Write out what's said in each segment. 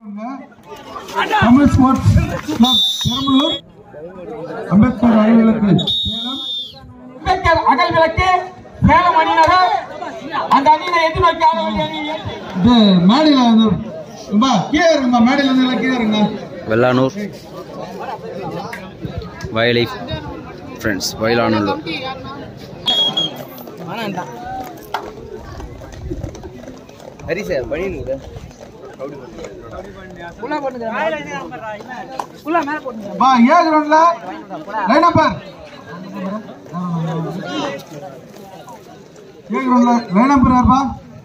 Tamil sports club Perambalur Ambedkar அலுவலகத்து சேலம் அம்பேத்கர் அகல் விளக்கு சேலம் அணியினரும் அந்த அணியினை எதிர்நோக்கி ஆட வேண்டிய அணி இது மேடையில் வந்து ரொம்ப கீழே இருங்கம்மா மேடையில் வந்து எல்லாம் கீழே இருங்க வெள்ளானூர் வயலை ஃப்ரெண்ட்ஸ் வயலானூர் ஹரி சார் பண்ணிடுங்க பா ஏ கிரவுண்ட்ல லைன் அப்பர் ஏ கிரவுண்ட்ல லைன் அப்பர் யாருப்பா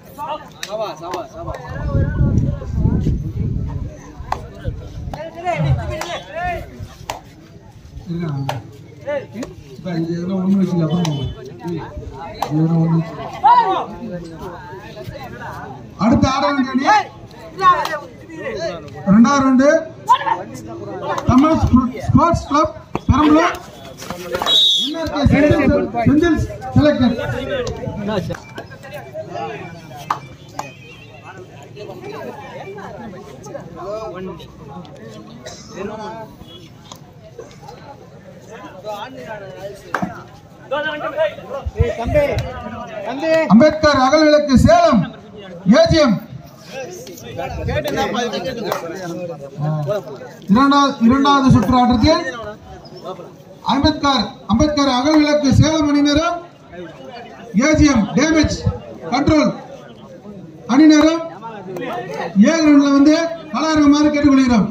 இருக்காங்க. இப்ப இது எதனா ஒண்ணு வச்சுக்க அப்புறம் போங்க. இது எதனா ஒண்ணு வச்சுக்க. அடுத்த ஆட வேண்டிய அணி ரெண்டாவது round Tamil sports club Perambalur NRK Senthil Senthil selected Ambedkar அகல் விளக்கு சேலம் ஏஜிஎம் இரண்டாவது இரண்டாவது சுற்று ஆட்டத்தில் அம்பேத்கர் அம்பேத்கர் அகல் விளக்கு சேலம் அணியினரும் ஏஜிஎம் டேமேஜ் கண்ட்ரோல் அணியினரும் ஏ கிரவுண்ட்ல வந்து கலாரங்கமாறு கேட்டுக்கொள்கிறோம்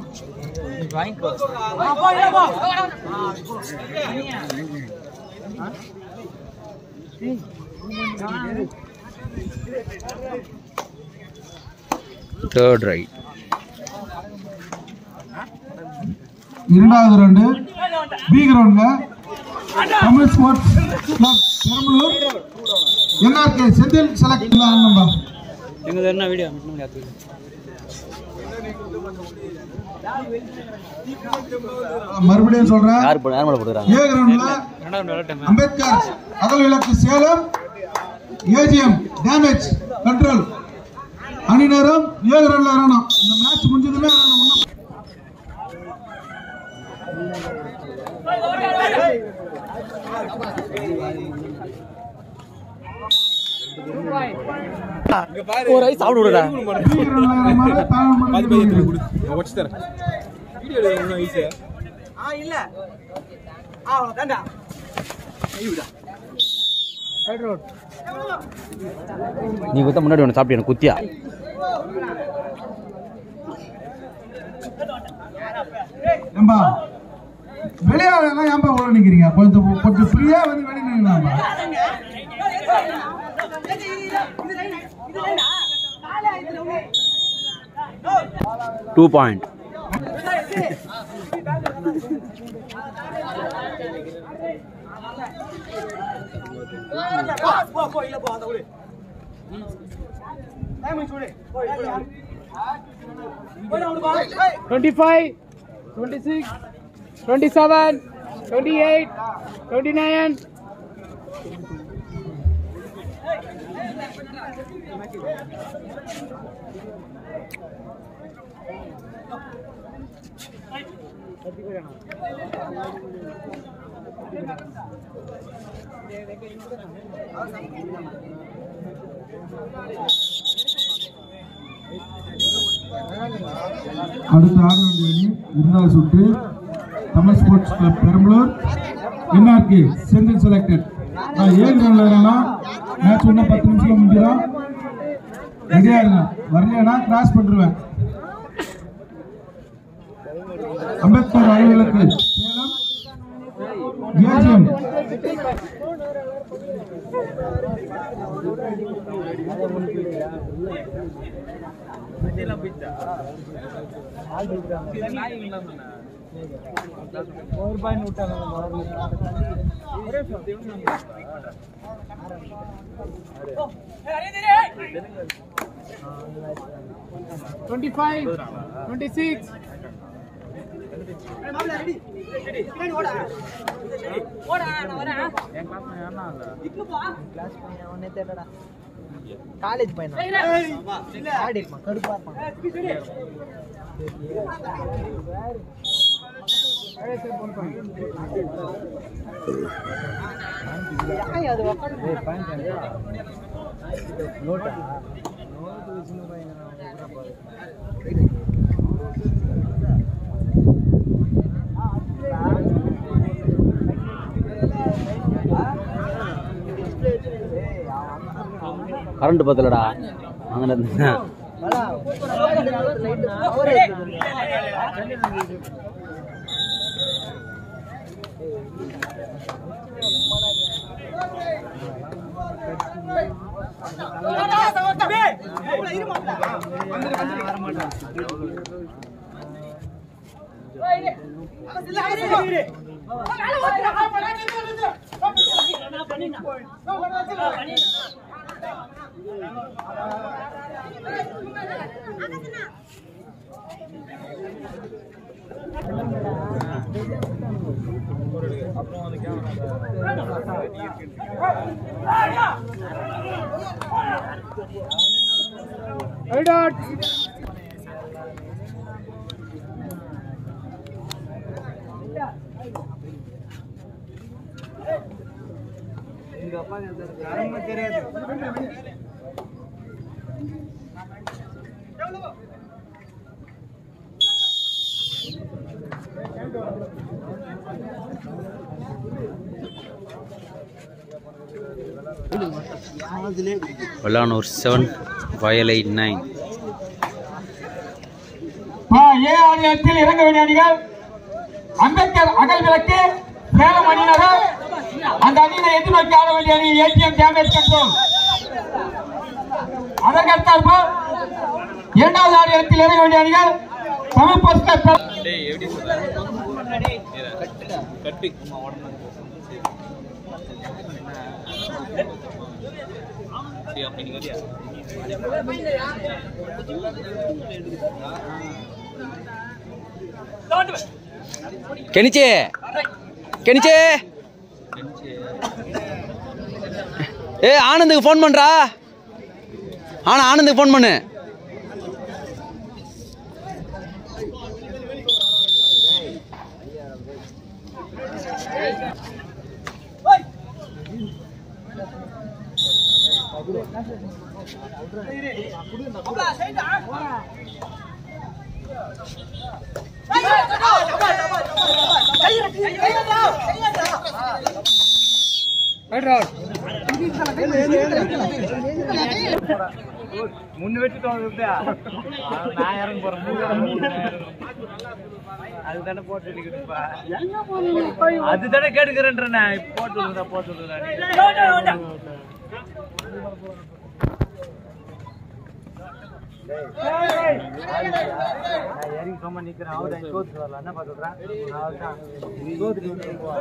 தேர்ட் ரைட் இரண்டாவது ரவுண்டு பி கிரவுண்ட்ல Tamil sports club Perambalur NRK Senthil select ஆனம்பா மறுபடியும் சொல்றேன் யார் யார் மேலே போட்டுக்கிறாங்க ஏ கிரவுண்ட்ல அம்பேத்கர் அகல் விளக்கு சேலம் ஏஜிஎம் டேமேஜ் கண்ட்ரோல் அணிநேரம் ஏ கிரவுண்ட்ல இறங்கணும் இந்த மேட்ச் முடிஞ்சதுமே இறங்கணும் ஒண்ணும் ஒரு ஐஸ் சாப்பிட்டு விடுடா B ground ல இறங்கும்போது தாழ்வு மனநிலை இருக்கு. நீ குத்த முன்னாடி ஒன்று சாப்பிட்டு எனக்கு குத்தியா ஏம்பா வெளியாள எல்லாம் ஏன்பா உள்ள நிக்கிறீங்க கொஞ்சம் கொஞ்சம் ஃப்ரீயா வந்து வெளியே நின்னாம்பா two point Twenty-five, twenty-six, twenty-seven, twenty-eight, twenty-nine. அடுத்த ஆட வேண்டிய அணி இரண்டாவது சுற்று Tamil sports club Perambalur NRK Senthil selected நான் ஏழு ரன்ல இறங்கலாம் மேட்ச் இன்னும் பத்து நிமிஷம் முடிஞ்சிடும் ரெடியா இருங்க வரலையானா கிராஸ் பண்ணிருவேன் அம்பேத்கர் அலுவலகத்து Salem AGM Twenty-five, twenty-six. College பையனா ஆடி இருப்பான் கடுப்பா இருப்பான் கரண்ட் பத்தலடா அங்கே வெள்ளானூர் செவன் வயலை நைன் பா, ஏ ஆணையத்தில் இறங்க வேண்டிய அணிகள் அம்பேத்கர் அகல் விளக்கு சேலம் அணியினர்கள் அந்த அணியினை எதிர்நோக்கி ஆட வேண்டிய அணி ஏடிஎம் டேமேஜ் கண்ட்ரோல் அதற்கடுத்தாற்போ இரண்டாவது ஆணையத்தில் இறங்க வேண்டிய அணிகள் தமிழ் போஸ்டர் கெனிச்சே கெனிச்சே ஏ ஆனந்துக்கு ஃபோன் பண்றா ஆனா ஆனந்துக்கு ஃபோன் பண்ணு முன்னு வச்சுட்டோம் நான் இறங்க போறேன் அதுதானே போட்டு அடிக்கணும்ப்பா அதுதானே கேட்டுக்கிறேன்றேன் போட்டு விடுறா போட்டு விடுறா நான் இறங்கி சும்மா நிக்கிறேன் அவரு தான் சோத்துட்டு வரலாம் என்ன பார்த்துடுறேன் அவர்தான் சோத்துட்டு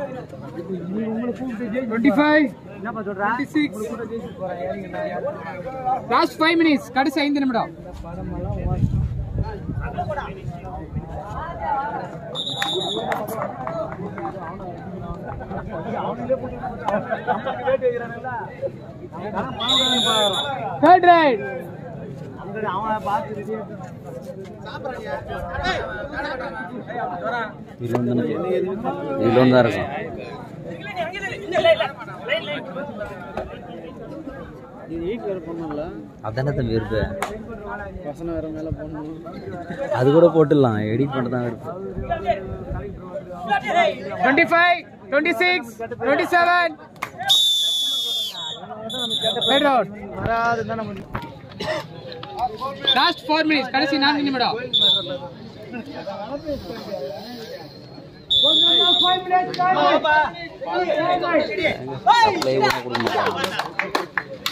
டுவெண்ட்டி ஃபைவ் என்ன பார்த்துடுறா சிக்ஸ் போறேன் இறங்கி நான் இறங்கி லாஸ்ட் ஃபைவ் மினிட்ஸ் கடைசி ஐந்து நிமிடம் தேர்ட் ரைட் அவன் பார்த்து இதுல வந்து இதுல வந்து தான் இருக்கும் அதானே தம்பி இருக்கு அது கூட போட்டுடலாம் எடிட் பண்ண தான் இருக்கு twenty five twenty six twenty seven right out last four minutes கடைசி நான்கு நிமிடம் சப்ளை பண்ண கொடுக்க மாட்டாங்க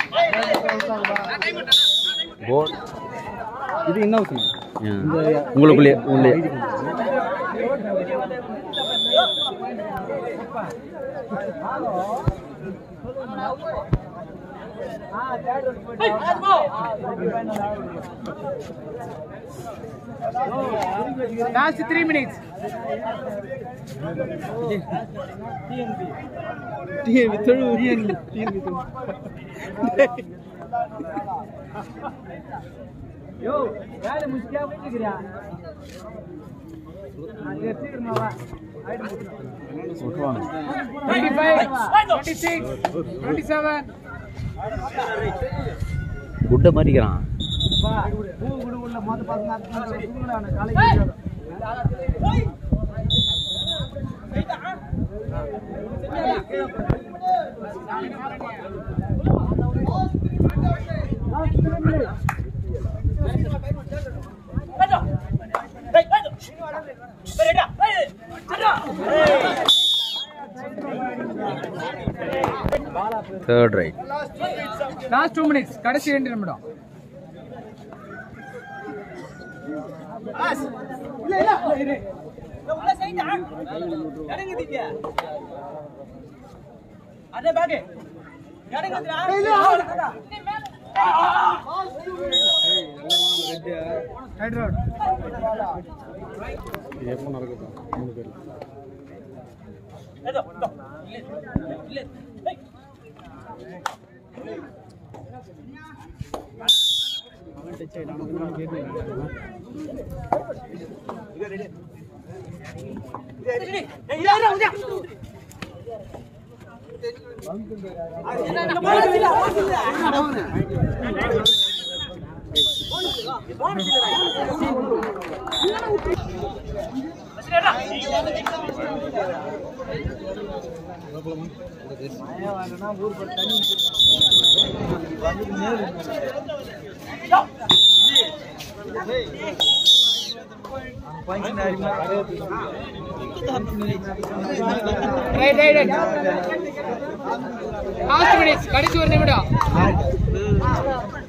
போர்ட் இது என்ன விஷயம் உங்களுக்குள்ளே உள்ளே லாஸ்ட் த்ரீ மினிட்ஸ் யோ வேலை முடிச்சியா போயிட்டுக்கிறியா நான் சீக்கிரமா வா Twenty five, twenty six, twenty seven. குட்டை மாட்டிக்கிறான் வா பூ குடு உள்ள மொத்த பசங்க தூங்கலாம் college third right Last two minutes. கடைசி ரெண்டு நிமிடம் Right road. Right, right, right. Last minutes. கடைசி ஒரு நிமிடம்